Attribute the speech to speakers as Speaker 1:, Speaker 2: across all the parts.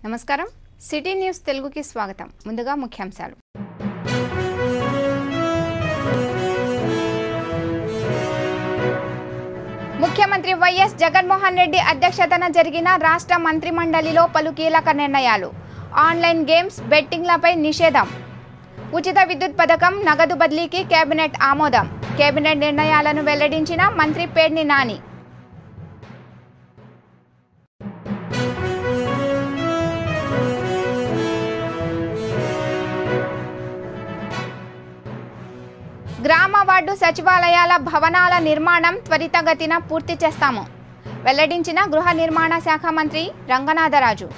Speaker 1: నమస్కారం city news తెలుగుకి స్వాగతం ముందుగా ముఖ్యాంశాలు ముఖ్యమంత్రి వైఎస్ జగన్మోహన్ రెడ్డి అధ్యక్షతన జరిగిన రాష్ట్ర మంత్రిమండలిలో పలు కీలక నిర్ణయాలు ఆన్లైన్ గేమ్స్ బెట్టింగ్లపై నిషేధం ఉచిత విద్యుత్ పథకం నగదు బదిలీకి కేబినెట్ ఆమోదం కేబినెట్ నిర్ణయాలను వెల్లడించిన మంత్రి పేర్ని నాని గ్రామ వార్డు సచివాలయాల భవనాల నిర్మాణం త్వరితగతిన పూర్తి చేస్తాము వెల్లడించిన గృహ నిర్మాణ శాఖ మంత్రి రంగనాథరాజు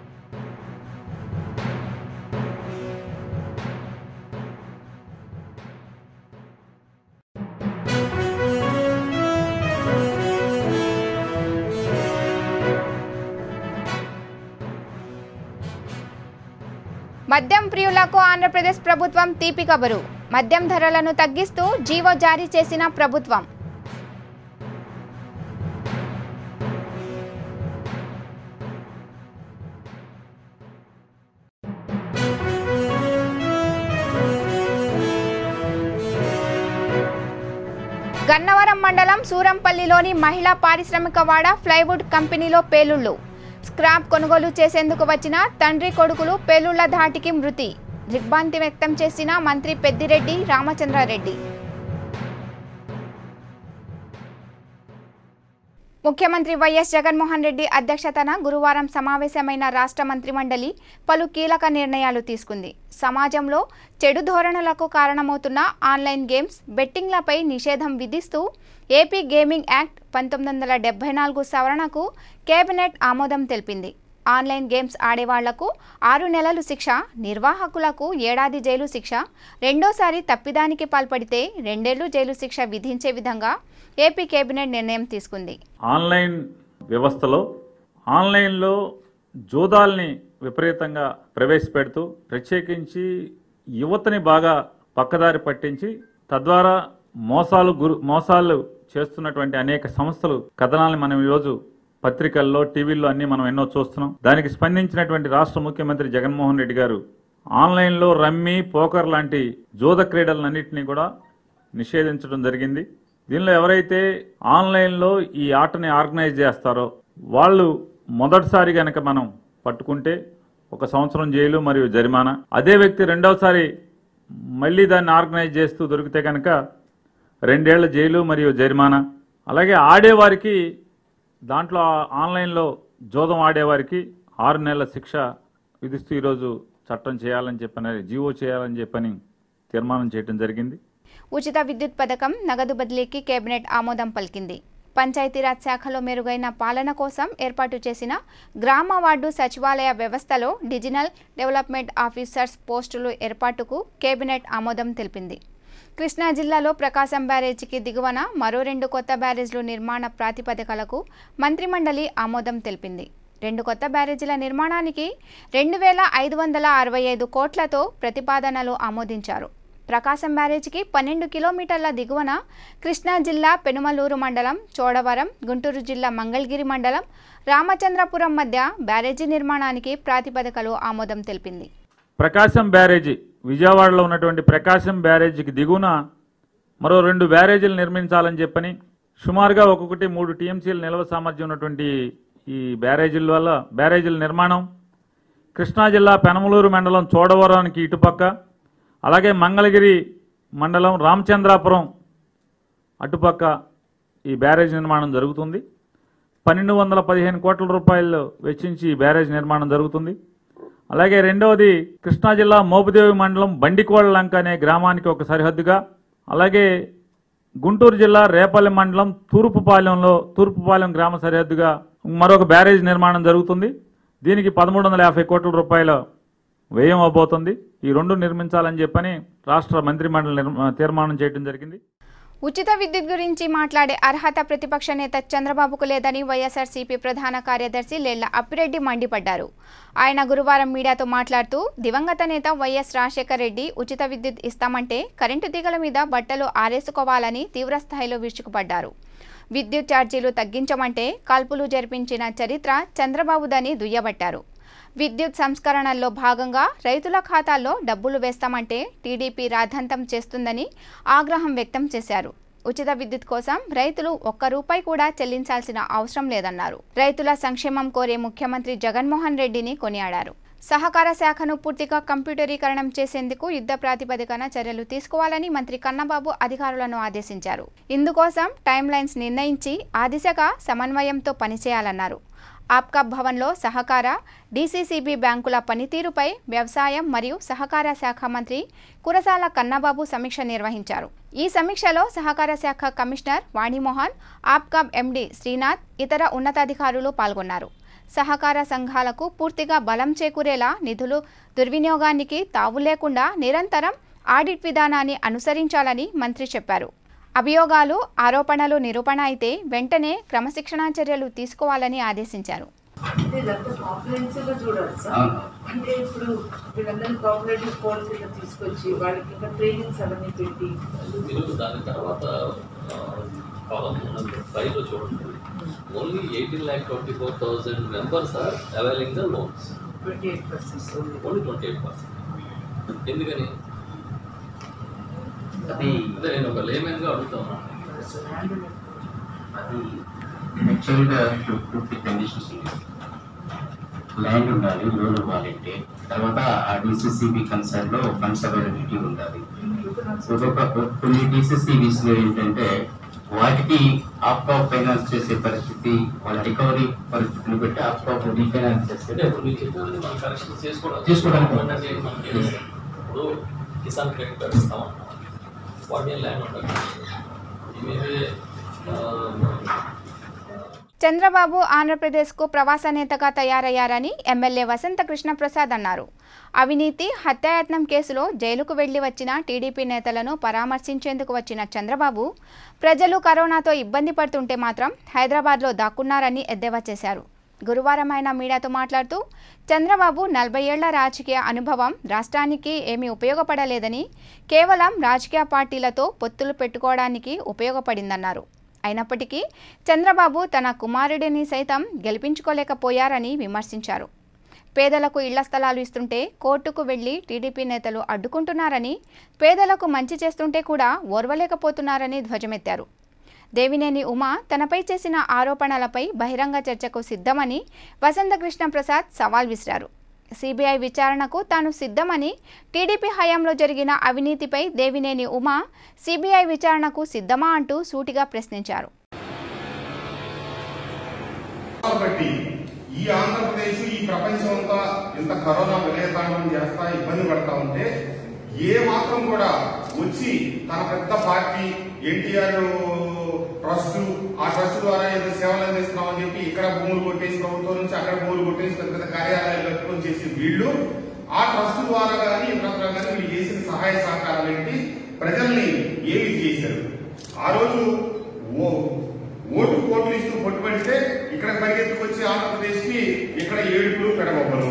Speaker 1: మద్యం ప్రియులకు ఆంధ్రప్రదేశ్ ప్రభుత్వం తీపి కబురు మద్యం ధరలను తగ్గిస్తూ జీవో జారీ చేసిన ప్రభుత్వం గన్నవరం మండలం సూరంపల్లిలోని మహిళా పారిశ్రామికవాడ ప్లైవుడ్ కంపెనీలో పేలుళ్లు స్క్రాప్ కొనుగోలు చేసేందుకు వచ్చిన తండ్రి కొడుకులు పేలుళ్ల ధాటికి మృతి దిగ్భ్రాంతి వ్యక్తం చేసిన మంత్రి పెద్దిరెడ్డి రామచంద్రారెడ్డి ముఖ్యమంత్రి వైఎస్ జగన్మోహన్ రెడ్డి అధ్యక్షతన గురువారం సమావేశమైన రాష్ట్ర మంత్రిమండలి పలు కీలక నిర్ణయాలు తీసుకుంది సమాజంలో చెడు ధోరణులకు కారణమవుతున్న ఆన్లైన్ గేమ్స్ బెట్టింగ్లపై నిషేధం విధిస్తూ ఏపీ గేమింగ్ యాక్ట్ పంతొమ్మిది వందల డెబ్బై నాలుగు సవరణకు కేబినెట్ ఆమోదం తెలిపింది ఆన్లైన్ గేమ్స్ ఆడేవాళ్లకు ఆరు నెలలు శిక్ష నిర్వాహకులకు ఏడాది జైలు శిక్ష రెండోసారి తప్పిదానికి పాల్పడితే రెండేళ్లు జైలు శిక్ష విధించే విధంగా ఏపీ కేబినెట్ నిర్ణయం తీసుకుంది
Speaker 2: ఆన్లైన్ వ్యవస్థలో ఆన్లైన్లో జూదాల్ని విపరీతంగా ప్రవేశపెడుతూ ప్రత్యేకించి యువతని బాగా పక్కదారి పట్టించి తద్వారా మోసాలు గురు మోసాలు చేస్తున్నటువంటి అనేక సంస్థలు కథనాలను మనం ఈరోజు పత్రికల్లో టీవీల్లో అన్ని మనం ఎన్నో చూస్తున్నాం దానికి స్పందించినటువంటి రాష్ట్ర ముఖ్యమంత్రి జగన్మోహన్ రెడ్డి గారు ఆన్లైన్లో రమ్మీ పోకర్ లాంటి జూద క్రీడలన్నింటినీ కూడా నిషేధించడం జరిగింది దీనిలో ఎవరైతే ఆన్లైన్లో ఈ ఆటని ఆర్గనైజ్ చేస్తారో వాళ్ళు మొదటిసారి గనక మనం పట్టుకుంటే ఒక సంవత్సరం జైలు మరియు జరిమానా అదే వ్యక్తి రెండవసారి మళ్ళీ దాన్ని ఆర్గనైజ్ చేస్తూ దొరికితే కనుక రెండేళ్ల జైలు మరియు జరిమానా అలాగే ఆడేవారికి దాంట్లో ఆన్లైన్లో జోదం ఆడేవారికి ఆరు నెలల శిక్ష విధిస్తూ ఈరోజు చట్టం చేయాలని చెప్పని జీవో చేయాలని చెప్పని తీర్మానం చేయడం జరిగింది
Speaker 1: ఉచిత విద్యుత్ పథకం నగదు బదిలీకి కేబినెట్ ఆమోదం పలికింది పంచాయతీరాజ్ శాఖలో మెరుగైన పాలన కోసం ఏర్పాటు చేసిన గ్రామ వార్డు సచివాలయ వ్యవస్థలో డిజిటల్ డెవలప్మెంట్ ఆఫీసర్స్ పోస్టులు ఏర్పాటుకు కేబినెట్ ఆమోదం తెలిపింది కృష్ణా జిల్లాలో ప్రకాశం బ్యారేజీకి దిగువన మరో రెండు కొత్త బ్యారేజ్లు నిర్మాణ ప్రాతిపదికలకు మంత్రిమండలి ఆమోదం తెలిపింది రెండు కొత్త బ్యారేజీల నిర్మాణానికి రెండు వేల ఐదు వందల అరవై ఐదు కోట్లతో ప్రతిపాదనలు ఆమోదించారు ప్రకాశం బ్యారేజీకి పన్నెండు కిలోమీటర్ల దిగువన కృష్ణా జిల్లా పెనుమలూరు మండలం చోడవరం గుంటూరు జిల్లా మంగళగిరి మండలం రామచంద్రపురం మధ్య బ్యారేజీ నిర్మాణానికి ప్రాతిపదికలు ఆమోదం తెలిపింది
Speaker 2: ప్రకాశం బ్యారేజీ విజయవాడలో ఉన్నటువంటి ప్రకాశం బ్యారేజీకి దిగువన మరో రెండు బ్యారేజీలు నిర్మించాలని చెప్పని సుమారుగా ఒక్కొక్కటి మూడు టీఎంసీల నిల్వ సామర్థ్యం ఉన్నటువంటి ఈ బ్యారేజీల వల్ల బ్యారేజీల నిర్మాణం కృష్ణా జిల్లా పెనమలూరు మండలం చోడవరానికి ఇటుపక్క అలాగే మంగళగిరి మండలం రామచంద్రాపురం అటుపక్క ఈ బ్యారేజ్ నిర్మాణం జరుగుతుంది పన్నెండు వందల పదిహేను కోట్ల రూపాయలు వెచ్చించి ఈ బ్యారేజ్ నిర్మాణం జరుగుతుంది అలాగే రెండవది కృష్ణా జిల్లా మోపుదేవి మండలం బండికోళ్ళ లంక అనే గ్రామానికి ఒక సరిహద్దుగా అలాగే గుంటూరు జిల్లా రేపల్లి మండలం తూర్పుపాలెంలో తూర్పుపాలెం గ్రామ సరిహద్దుగా మరొక బ్యారేజ్ నిర్మాణం జరుగుతుంది దీనికి పదమూడు వందల యాభై కోట్ల రూపాయల వ్యయం అవబోతుంది ఈ రెండు నిర్మించాలని చెప్పని రాష్ట్ర మంత్రిమండలి నిర్మ- తీర్మానం చేయడం జరిగింది
Speaker 1: ఉచిత విద్యుత్ గురించి మాట్లాడే అర్హత ప్రతిపక్ష నేత చంద్రబాబుకు లేదని వైఎస్ఆర్సీపీ ప్రధాన కార్యదర్శి లేళ్ల అప్పిరెడ్డి మండిపడ్డారు ఆయన గురువారం మీడియాతో మాట్లాడుతూ దివంగత నేత వైఎస్ రాజశేఖర రెడ్డి ఉచిత విద్యుత్ ఇస్తామంటే కరెంటు తీగల మీద బట్టలు ఆరేసుకోవాలని తీవ్రస్థాయిలో విరుచుకుపడ్డారు విద్యుత్ ఛార్జీలు తగ్గించమంటే కాల్పులు జరిపించిన చరిత్ర చంద్రబాబుదని దుయ్యబట్టారు విద్యుత్ సంస్కరణల్లో భాగంగా రైతుల ఖాతాల్లో డబ్బులు వేస్తామంటే టీడీపీ రాద్ధాంతం చేస్తుందని ఆగ్రహం వ్యక్తం చేశారు ఉచిత విద్యుత్ కోసం రైతులు ఒక్క రూపాయి కూడా చెల్లించాల్సిన అవసరం లేదన్నారు రైతుల సంక్షేమం కోరే ముఖ్యమంత్రి జగన్మోహన్ రెడ్డిని కొనియాడారు సహకార శాఖను పూర్తిగా కంప్యూటరీకరణం చేసేందుకు యుద్ధ ప్రాతిపదికన చర్యలు తీసుకోవాలని మంత్రి కన్నబాబు అధికారులను ఆదేశించారు ఇందుకోసం టైం లైన్స్ నిర్ణయించి ఆ దిశగా సమన్వయంతో పనిచేయాలన్నారు ఆప్కా భవన్లో సహకార డీసీసీబీ బ్యాంకుల పనితీరుపై వ్యవసాయం మరియు సహకార శాఖ మంత్రి కురసాల కన్నబాబు సమీక్ష నిర్వహించారు ఈ సమీక్షలో సహకార శాఖ కమిషనర్ వాణిమోహన్ ఆప్కాబ్ ఎండీ శ్రీనాథ్ ఇతర ఉన్నతాధికారులు పాల్గొన్నారు సహకార సంఘాలకు పూర్తిగా బలం చేకూరేలా నిధులు దుర్వినియోగానికి తావు లేకుండా నిరంతరం ఆడిట్ విధానాన్ని అనుసరించాలని మంత్రి చెప్పారు అభియోగాలు ఆరోపణలు నిరూపణ అయితే వెంటనే క్రమశిక్షణా చర్యలు తీసుకోవాలని ఆదేశించారు
Speaker 3: అంటే ఇదంతా కాంప్రహెన్సివ్ గా చూడాలి సార్
Speaker 4: అవును.
Speaker 3: అంటే ఇప్పుడు వీళ్ళందరినీ కోఆపరేటివ్ కోర్స్ కింద తీసుకొచ్చి వాళ్ళకి ఇంకా ట్రైనింగ్స్ అవన్నీ పెట్టి
Speaker 5: మీరు దాని తర్వాత కాలం ఫైవ్లో చూడండి only eighteen lakh twenty four thousand members are availing the loans
Speaker 3: twenty eight percent
Speaker 5: only twenty eight percent ఎందుకని
Speaker 4: అది
Speaker 5: అదే నేను ఒక లేమెన్గా అడుగుతాను
Speaker 4: అది యాక్చువల్గా టూ త్రీ కండిషన్స్ ఉన్నాయి ల్యాండ్ ఉండాలి లోన్ ఇవ్వాలంటే తర్వాత ఆ డిసిసిబి కన్సర్న్ లో ఫండ్స్ అవైలబిలిటీ ఉండాలి ఒక్కొక్క కొన్ని డిసిసిబిస్ లో ఏంటంటే వాటికి ఆప్కా ఫైనాన్స్ చేసే పరిస్థితి వాళ్ళ రికవరీ పరిస్థితిని బట్టి ఆప్కా రీఫైనాన్స్ చేస్తే
Speaker 5: అంటే ఇప్పుడు మీరు చెప్పినది మనం కరెక్షన్ చేసుకోవడం
Speaker 4: చేసుకోవడానికి.
Speaker 5: అంటే మనకి తెలుసు. ఇప్పుడు కిసాన్ క్రెడిట్ కార్డు ఇస్తామన్నాం వాటి ఏం ల్యాండ్ ఉండాలి ఇవి
Speaker 1: చంద్రబాబు ఆంధ్రప్రదేశ్కు ప్రవాస నేతగా తయారయ్యారని ఎమ్మెల్యే వసంత కృష్ణప్రసాద్ అన్నారు అవినీతి హత్యాయత్నం కేసులో జైలుకు వెళ్లి వచ్చిన టీడీపీ నేతలను పరామర్శించేందుకు వచ్చిన చంద్రబాబు ప్రజలు కరోనాతో ఇబ్బంది పడుతుంటే మాత్రం హైదరాబాద్లో దాక్కున్నారని ఎద్దేవా చేశారు గురువారం ఆయన మీడియాతో మాట్లాడుతూ చంద్రబాబు నలభై ఏళ్ల రాజకీయ అనుభవం రాష్ట్రానికి ఏమీ ఉపయోగపడలేదని కేవలం రాజకీయ పార్టీలతో పొత్తులు పెట్టుకోవడానికి ఉపయోగపడిందన్నారు అయినప్పటికీ చంద్రబాబు తన కుమారుడిని సైతం గెలిపించుకోలేకపోయారని విమర్శించారు పేదలకు ఇళ్ల స్థలాలు ఇస్తుంటే కోర్టుకు వెళ్లి టీడీపీ నేతలు అడ్డుకుంటున్నారని పేదలకు మంచి చేస్తుంటే కూడా ఓర్వలేకపోతున్నారని ధ్వజమెత్తారు దేవినేని ఉమా తనపై చేసిన ఆరోపణలపై బహిరంగ చర్చకు సిద్ధమని వసంతకృష్ణ ప్రసాద్ సవాల్ విసిరారు సిబిఐ విచారణకు తాను సిద్ధమని టీడీపీ హయాంలో జరిగిన అవినీతిపై దేవినేని ఉమా సిబిఐ విచారణకు సిద్ధమా అంటూ సూటిగా ప్రశ్నించారు
Speaker 6: కాబట్టి ఈ ఆంధ్రప్రదేశ్ ఈ ప్రపంచం అంతా ఇంత కరోనా విలయతాండం చేస్తా ఇబ్బంది పడతా ఉంటే ఏ మాత్రం కూడా వచ్చి తన పెద్ద పార్టీ ఎన్టీఆర్ ట్రస్ట్ ఆ ట్రస్ట్ ద్వారా ఏదో సేవలు అందిస్తున్నామని చెప్పి ఇక్కడ భూములు కొట్టేసి ప్రభుత్వం నుంచి అక్కడ భూములు కొట్టేసి పెద్ద పెద్ద కార్యాలయాలు కట్టుకొని చేసి వీళ్ళు ఆ ట్రస్ట్ ద్వారా కానీ ఇతర కానీ వీళ్ళు చేసిన సహాయ సహకారాలు ఏంటి ప్రజల్ని ఏమి చేశారు ఆ రోజు ఓ ఓటు కోట్లు ఇస్తూ పట్టుబడితే ఇక్కడ పరిగెత్తుకొచ్చి ఆంధ్రప్రదేశ్ కి ఇక్కడ ఏడుపులు పెడబొబ్బలు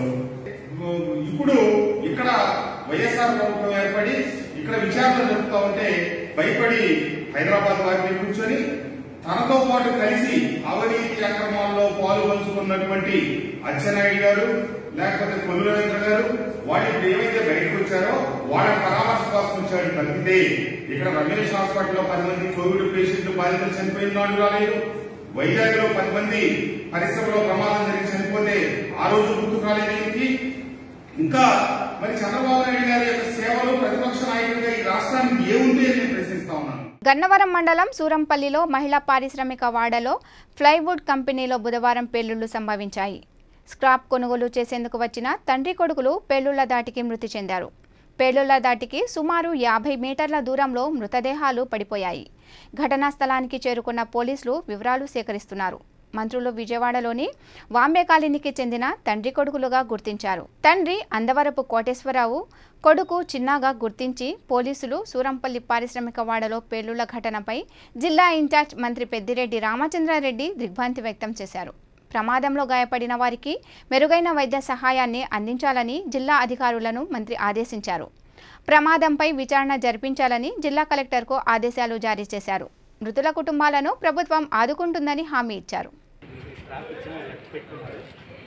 Speaker 6: ఇప్పుడు ఇక్కడ వైఎస్ఆర్ ప్రభుత్వం ఏర్పడి ఇక్కడ విచారణ జరుపుతా ఉంటే భయపడి హైదరాబాద్ వారిని కూర్చొని తనతో పాటు కలిసి అవినీతి అక్రమాల్లో పాలు పంచుకున్నటువంటి అచ్చెన్నాయుడు గారు లేకపోతే కొల్లు రవీంద్ర గారు వాళ్ళు ఇప్పుడు ఏమైతే బయటకు వచ్చారో వాళ్ళ పరామర్శ కోసం వచ్చాడు తప్పితే ఇక్కడ రమేష్ హాస్పిటల్లో పది మంది కోవిడ్ పేషెంట్లు బాధితులు చనిపోయిన నాడు రాలేదు వైజాగ్ లో పది మంది పరిశ్రమలో ప్రమాదం జరిగి చనిపోతే ఆ రోజు గుర్తు రాలేదు ఈయనకి. ఇంకా మరి చంద్రబాబు నాయుడు గారి యొక్క సేవలు ప్రతిపక్ష నాయకుడిగా ఈ రాష్ట్రానికి ఏముంది అని నేను ప్రశ్నిస్తా ఉన్నాను
Speaker 1: గన్నవరం మండలం సూరంపల్లిలో మహిళా పారిశ్రామిక వాడలో ప్లైవుడ్ కంపెనీలో బుధవారం పేలుళ్లు సంభవించాయి స్క్రాప్ కొనుగోలు చేసేందుకు వచ్చిన తండ్రి కొడుకులు పేలుళ్ల దాటికి మృతి చెందారు పేలుళ్ల దాటికి సుమారు యాభై మీటర్ల దూరంలో మృతదేహాలు పడిపోయాయి ఘటనా స్థలానికి చేరుకున్న పోలీసులు వివరాలు సేకరిస్తున్నారు మంత్రులు విజయవాడలోని వాంబే కాలనీకి చెందిన తండ్రి కొడుకులుగా గుర్తించారు తండ్రి అందవరపు కోటేశ్వరరావు కొడుకు చిన్నగా గుర్తించి పోలీసులు సూరంపల్లి పారిశ్రామిక వాడలో పేలుళ్ల ఘటనపై జిల్లా ఇన్ఛార్జ్ మంత్రి పెద్దిరెడ్డి రామచంద్రారెడ్డి దిగ్భ్రాంతి వ్యక్తం చేశారు ప్రమాదంలో గాయపడిన వారికి మెరుగైన వైద్య సహాయాన్ని అందించాలని జిల్లా అధికారులను మంత్రి ఆదేశించారు ప్రమాదంపై విచారణ జరిపించాలని జిల్లా కలెక్టర్కు ఆదేశాలు జారీ చేశారు మృతుల కుటుంబాలను ప్రభుత్వం ఆదుకుంటుందని హామీ ఇచ్చారు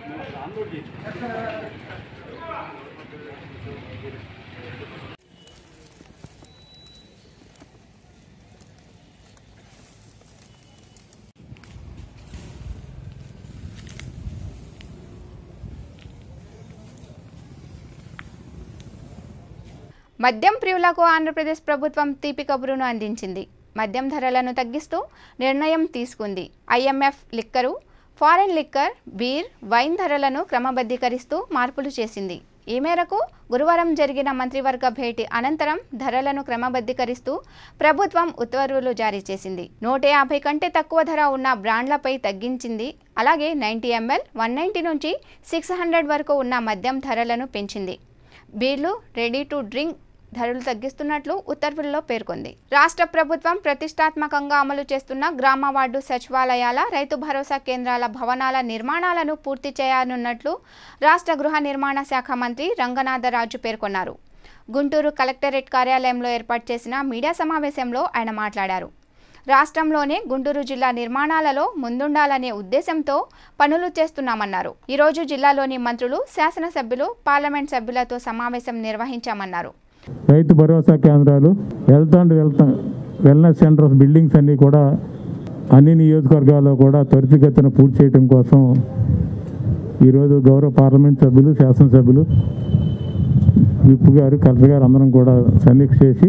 Speaker 1: మద్యం ప్రియులకు ఆంధ్రప్రదేశ్ ప్రభుత్వం తీపి కబురును అందించింది మద్యం ధరలను తగ్గిస్తూ నిర్ణయం తీసుకుంది IMF liquor foreign liquor beer wine ధరలను క్రమబద్ధీకరిస్తూ మార్పులు చేసింది ఈ మేరకు గురువారం జరిగిన మంత్రివర్గ భేటీ అనంతరం ధరలను క్రమబద్ధీకరిస్తూ ప్రభుత్వం ఉత్తర్వులు జారీ చేసింది నూట యాభై కంటే తక్కువ ధర ఉన్న బ్రాండ్లపై తగ్గించింది అలాగే నైంటీ ఎంఎల్ వన్ నైంటీ నుంచి సిక్స్ హండ్రెడ్ వరకు ఉన్న మద్యం ధరలను పెంచింది బీర్లు రెడీ టు డ్రింక్ ధరలు తగ్గిస్తున్నట్లు ఉత్తర్వుల్లో పేర్కొంది రాష్ట్ర ప్రభుత్వం ప్రతిష్టాత్మకంగా అమలు చేస్తున్న గ్రామ వార్డు సచివాలయాల రైతు భరోసా కేంద్రాల భవనాల నిర్మాణాలను పూర్తి చేయనున్నట్లు రాష్ట్ర గృహ నిర్మాణ శాఖ మంత్రి రంగనాథరాజు పేర్కొన్నారు గుంటూరు కలెక్టరేట్ కార్యాలయంలో ఏర్పాటు చేసిన మీడియా సమావేశంలో ఆయన మాట్లాడారు రాష్ట్రంలోనే గుంటూరు జిల్లా నిర్మాణాలలో ముందుండాలనే ఉద్దేశంతో పనులు చేస్తున్నామన్నారు ఈరోజు జిల్లాలోని మంత్రులు శాసనసభ్యులు పార్లమెంట్ సభ్యులతో సమావేశం నిర్వహించామన్నారు
Speaker 7: రైతు భరోసా కేంద్రాలు health and wealth wellness centres buildings అన్నీ కూడా అన్ని నియోజకవర్గాల్లో కూడా త్వరితగతిన పూర్తి చేయడం కోసం ఈరోజు గౌరవ పార్లమెంట్ సభ్యులు శాసనసభ్యులు విప్ గారు కలెక్టర్ గారు అందరం కూడా సమీక్ష చేసి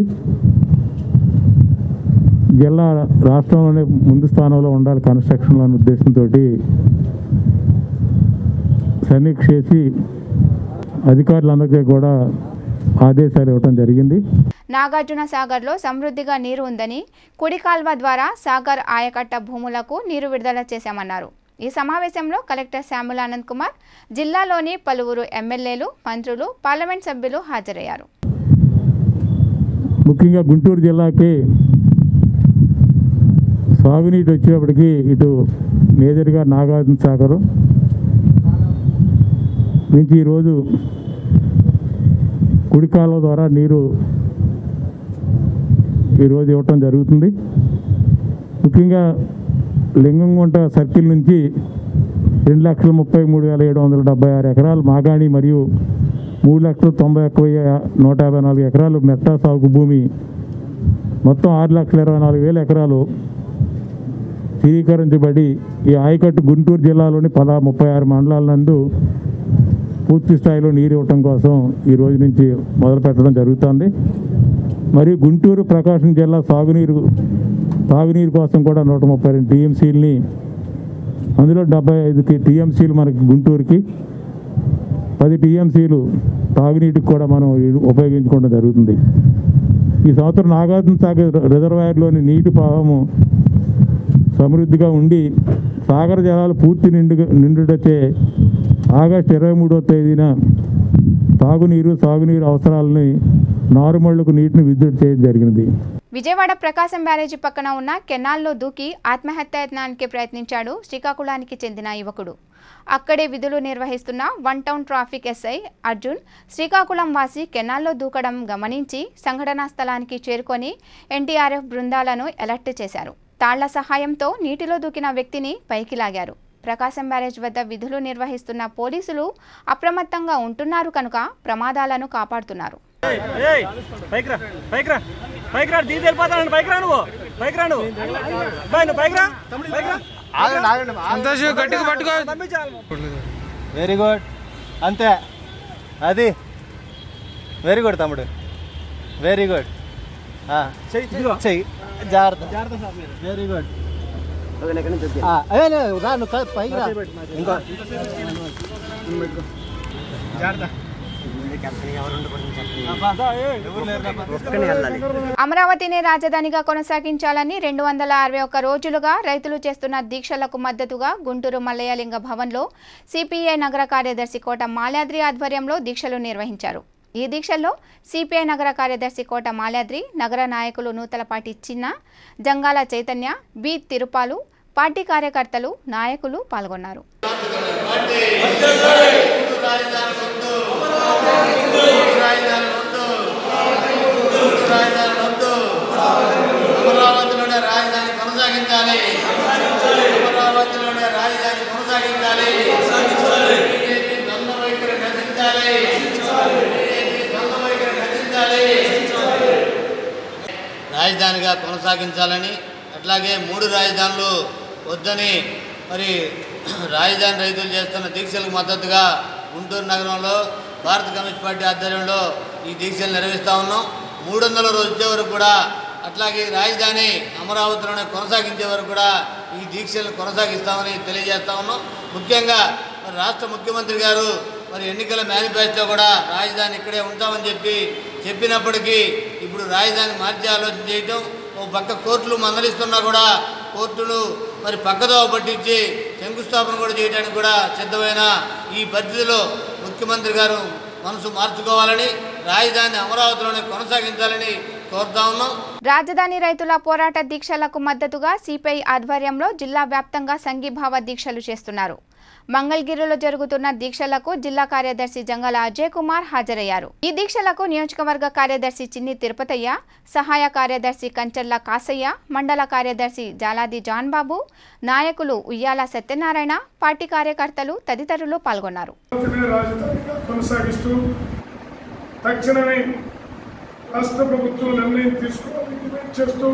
Speaker 7: జిల్లా రాష్ట్రంలోనే ముందు స్థానంలో ఉండాలి కన్స్ట్రక్షన్లో అనే ఉద్దేశంతో సమీక్ష చేసి అధికారులందరికీ కూడా ఆదేశాలు ఇవ్వటం జరిగింది
Speaker 1: నాగార్జున సాగర్లో సమృద్ధిగా నీరు ఉందని కుడి కాల్వ ద్వారా సాగర్ ఆయకట్ట భూములకు నీరు విడుదల చేశామన్నారు ఈ సమావేశంలో కలెక్టర్ శ్యాముల ఆనంద్ కుమార్ జిల్లాలోని పలువురు ఎమ్మెల్యేలు మంత్రులు పార్లమెంట్ సభ్యులు హాజరయ్యారు
Speaker 7: ముఖ్యంగా గుంటూరు జిల్లాకి సాగునీటి వచ్చేటప్పటికి ఇటు మేజర్గా నాగార్జున సాగర్ నుంచి ఈరోజు కుడికాల ద్వారా నీరు ఈరోజు ఇవ్వటం జరుగుతుంది ముఖ్యంగా లింగంగుంట సర్కిల్ నుంచి రెండు లక్షల ముప్పై మూడు వేల ఏడు వందల డెబ్బై ఆరు ఎకరాలు మాగాణి మరియు మూడు లక్షల తొంభై ఒక్క వెయ్యి నూట యాభై నాలుగు ఎకరాలు మెట్టా సాగు భూమి మొత్తం ఆరు లక్షల ఇరవై నాలుగు వేల ఎకరాలు స్థిరీకరించబడి ఈ ఆయకట్టు గుంటూరు జిల్లాలోని పద ముప్పై ఆరు మండలాల నందు పూర్తి స్థాయిలో నీరు ఇవ్వటం కోసం ఈ రోజు నుంచి మొదలు పెట్టడం జరుగుతుంది మరియు గుంటూరు ప్రకాశం జిల్లా సాగునీరు తాగునీరు కోసం కూడా నూట ముప్పై రెండు టీఎంసీలని అందులో డెబ్బై ఐదు టీఎంసీలు మనకి గుంటూరుకి పది టీఎంసీలు తాగునీటికి కూడా మనం ఉపయోగించుకోవడం జరుగుతుంది ఈ సంవత్సరం నాగార్జున సాగర్ రిజర్వాయర్లోని నీటి ప్రవాహము సమృద్ధిగా ఉండి సాగర జలాలు పూర్తి నిండు నిండుటచే ఆగస్టు ఇరవై మూడవ తేదీన తాగునీరు సాగునీరు అవసరాలని నారుమళ్లకు నీటిని విద్యుత్ చేయడం జరిగినది
Speaker 1: విజయవాడ ప్రకాశం బ్యారేజీ పక్కన ఉన్న కెనాల్లో దూకి ఆత్మహత్యాయత్నానికి ప్రయత్నించాడు శ్రీకాకుళానికి చెందిన యువకుడు అక్కడే విధులు నిర్వహిస్తున్న one town traffic SI Arjun Srikakulam వాసి కెనాల్లో దూకడం గమనించి సంఘటనా స్థలానికి చేరుకొని ఎన్టీఆర్ఎఫ్ బృందాలను అలర్ట్ చేశారు తాళ్ల సహాయంతో నీటిలో దూకిన వ్యక్తిని పైకి లాగారు ప్రకాశం బ్యారేజ్ వద్ద విధులు నిర్వహిస్తున్న పోలీసులు అప్రమత్తంగా ఉంటున్నారు కనుక ప్రమాదాలను కాపాడుతున్నారు
Speaker 8: ఏయ్ పైకి రా పైకి రా పైకి రా దిగి వెళ్ళిపోతాను పైకి రా నువ్వు పైకి రా నువ్వు బాయ్ నువ్వు పైకి రా పైకి రా
Speaker 9: సంతోష్ గట్టిగా పట్టుకో
Speaker 8: పంపించాలి
Speaker 9: వెరీ గుడ్ అంతే అది వెరీ గుడ్ తమ్ముడు వెరీ గుడ్ చెయ్యి జాగ్రత్త వెరీ గుడ్ అదే రా నువ్వు కా- పైకి రా ఇంకో
Speaker 1: అమరావతిని రాజధానిగా కొనసాగించాలని రెండు వందల అరవై ఒక్క రోజులుగా రైతులు చేస్తున్న దీక్షలకు మద్దతుగా గుంటూరు మల్లయ్యలింగ భవన్లో సిపిఐ నగర కార్యదర్శి కోట మాల్యాద్రి ఆధ్వర్యంలో దీక్షలు నిర్వహించారు ఈ దీక్షల్లో సిపిఐ నగర కార్యదర్శి కోట మాల్యాద్రి నగర నాయకులు నూతలపాటి చిన్న జంగాల చైతన్య బి తిరుపాలు పార్టీ కార్యకర్తలు నాయకులు పాల్గొన్నారు
Speaker 10: అమరావతిలోనే రాజధాని కొనసాగించాలి అమరావతిలోనే రాజధాని కొనసాగించాలి బీజేపీ ద్వంద్వ వైఖరి నశించాలి రాజధానిగా కొనసాగించాలని అట్లాగే మూడు రాజధానులు వద్దని మరి రాజధాని రైతులు చేస్తున్న దీక్షలకు మద్దతుగా గుంటూరు నగరంలో భారత కమ్యూనిస్ట్ పార్టీ ఆధ్వర్యంలో ఈ దీక్షలు నిర్వహిస్తూ ఉన్నాం మూడు వందల రోజు వచ్చే వరకు కూడా అట్లాగే రాజధాని అమరావతిలోనే కొనసాగించే వరకు కూడా ఈ దీక్షలు కొనసాగిస్తామని తెలియజేస్తా ఉన్నాం ముఖ్యంగా మరి రాష్ట్ర ముఖ్యమంత్రి గారు మరి ఎన్నికల మేనిఫెస్టో కూడా రాజధాని ఇక్కడే ఉంటామని చెప్పి చెప్పినప్పటికీ ఇప్పుడు రాజధాని మార్చే ఆలోచన చేయటం ఓ పక్క కోర్టులు మందలిస్తున్నా కూడా కోర్టులు మరి పక్కదోవ పట్టించి శంకుస్థాపన కూడా చేయడానికి కూడా సిద్ధమైన ఈ పరిస్థితిలో ముఖ్యమంత్రి గారు మనసు మార్చుకోవాలని రాజధాని అమరావతిలోనే కొనసాగించాలని కోరుతా ఉన్నాం
Speaker 1: రాజధాని రైతుల పోరాట దీక్షలకు మద్దతుగా సిపిఐ ఆధ్వర్యంలో జిల్లా వ్యాప్తంగా సంఘీభావ దీక్షలు చేస్తున్నారు మంగళగిరిలో జరుగుతున్న దీక్షలకు జిల్లా కార్యదర్శి జంగల అజయ్ కుమార్ హాజరయ్యారు ఈ దీక్షలకు నియోజకవర్గ కార్యదర్శి చిన్ని తిరుపతయ్య సహాయ కార్యదర్శి కంచర్ల కాసయ్య మండల కార్యదర్శి జాలాది జాన్ బాబు నాయకులు ఉయ్యాల సత్యనారాయణ పార్టీ కార్యకర్తలు తదితరులు పాల్గొన్నారు
Speaker 11: అమరావతిని రాజధానిగా కొనసాగిస్తూ తక్షణమే రాష్ట్ర ప్రభుత్వం నిర్ణయం తీసుకోవాలని డిమాండ్ చేస్తూ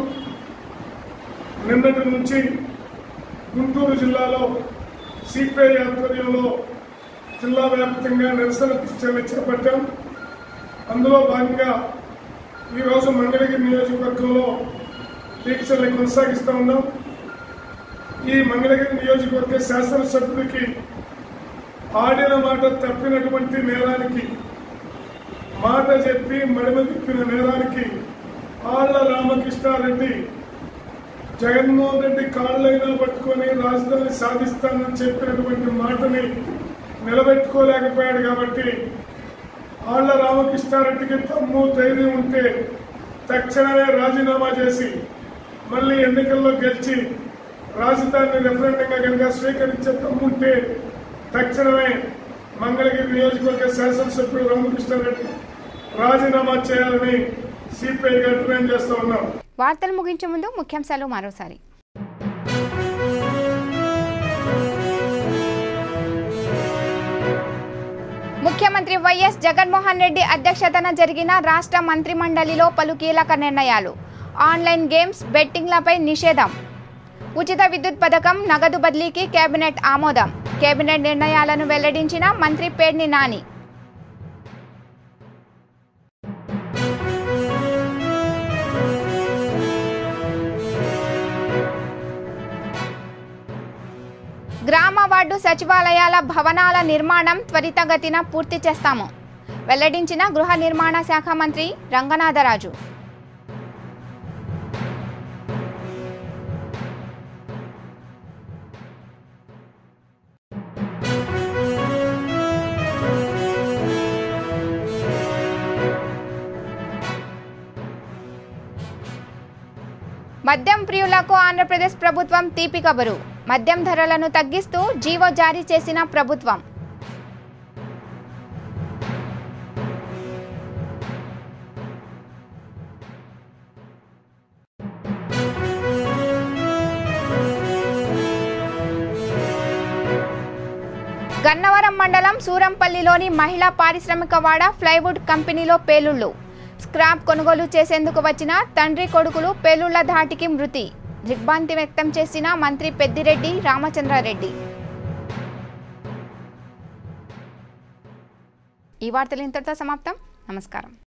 Speaker 11: నిన్నటి నుంచి గుంటూరు జిల్లాలో సిపిఐ ఆధ్వర్యంలో జిల్లా వ్యాప్తంగా నిరసన దీక్షలు చేపట్టాం అందులో భాగంగా ఈరోజు మంగళగిరి నియోజకవర్గంలో దీక్షల్ని కొనసాగిస్తూ ఉన్నాం ఈ మంగళగిరి నియోజకవర్గ శాసనసభ్యుడికి ఆడిన మాట తప్పినటువంటి నేరానికి మాట చెప్పి మడిమ తిప్పిన నేరానికి ఆళ్ల రామకృష్ణారెడ్డి జగన్మోహన్ రెడ్డి కాళ్ళైనా పట్టుకొని రాజధాని సాధిస్తానని చెప్పినటువంటి మాటని నిలబెట్టుకోలేకపోయాడు కాబట్టి ఆళ్ల రామకృష్ణారెడ్డికి తమ్ము ధైర్యం ఉంటే తక్షణమే రాజీనామా చేసి మళ్ళీ ఎన్నికల్లో గెలిచి రాజధాని రెఫరెండంగా కనుక స్వీకరించే తమ్ముంటే తక్షణమే మంగళగిరి నియోజకవర్గ శాసనసభ్యుడు రామకృష్ణారెడ్డి రాజీనామా చేయాలని సిపిఐగా డిమాండ్ చేస్తూ ఉన్నాం
Speaker 1: వార్తలు ముగించే ముందు ముఖ్యాంశాలు మరోసారి ముఖ్యమంత్రి వైఎస్ జగన్మోహన్ రెడ్డి అధ్యక్షతన జరిగిన రాష్ట్ర మంత్రిమండలిలో పలు కీలక నిర్ణయాలు ఆన్లైన్ గేమ్స్ బెట్టింగ్లపై నిషేధం ఉచిత విద్యుత్ పథకం నగదు బదిలీకి కేబినెట్ ఆమోదం కేబినెట్ నిర్ణయాలను వెల్లడించిన మంత్రి పేర్ని నాని గ్రామ వార్డు సచివాలయాల భవనాల నిర్మాణం త్వరితగతిన పూర్తి చేస్తాము వెల్లడించిన గృహ నిర్మాణ శాఖ మంత్రి రంగనాథరాజు మద్యం ప్రియులకు ఆంధ్రప్రదేశ్ ప్రభుత్వం తీపి కబరు మద్యం ధరలను తగ్గిస్తూ జీవో జారీ చేసిన ప్రభుత్వం గన్నవరం మండలం సూరంపల్లిలోని మహిళా పారిశ్రామికవాడ ప్లైవుడ్ కంపెనీలో పేలుళ్లు స్క్రాప్ కొనుగోలు చేసేందుకు వచ్చిన తండ్రి కొడుకులు పేలుళ్ల ధాటికి మృతి దిగ్భ్రాంతి వ్యక్తం చేసిన మంత్రి పెద్దిరెడ్డి రామచంద్రారెడ్డి ఈ వార్తలు ఇంతటితో సమాప్తం నమస్కారం